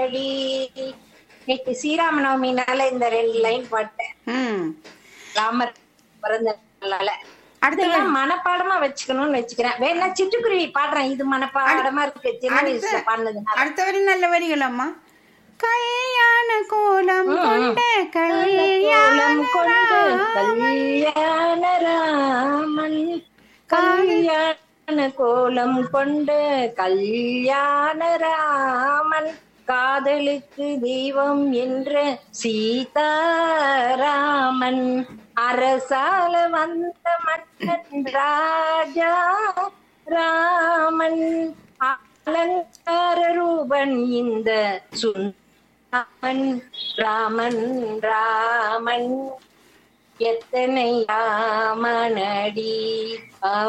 அடி இன்னைக்கு ஸ்ரீராமநவமினால இந்த ரெண்டு லைன் பாட்டேன் ம் ராமர் பிறந்த நாளால அடுத்த அதெல்லாம் மனப்பாடமா வச்சுக்கணும்னு வச்சுக்கிறேன் வேணா சிட்டுக்குருவி பாடுறேன் இது மனப்பாடமா இருக்கு சின்ன வயசுல பாடுனது அடுத்த வரி நல்ல வரிகள் அம்மா கல்யாண கோலம் கொண்ட கோலம் கொண்டு கல்யாண கல்யாண ராமன் கல்யாண கோலம் கொண்ட கல்யாண ராமன் காதலுக்கு தெய்வம் என்ற சீதாராமன் அரசால வந்த மன்னன் ராஜா ராமன் அலங்கார ரூபன் இந்த சுந்தரன் ராமன் ராமன் எத்தனை ராமனடி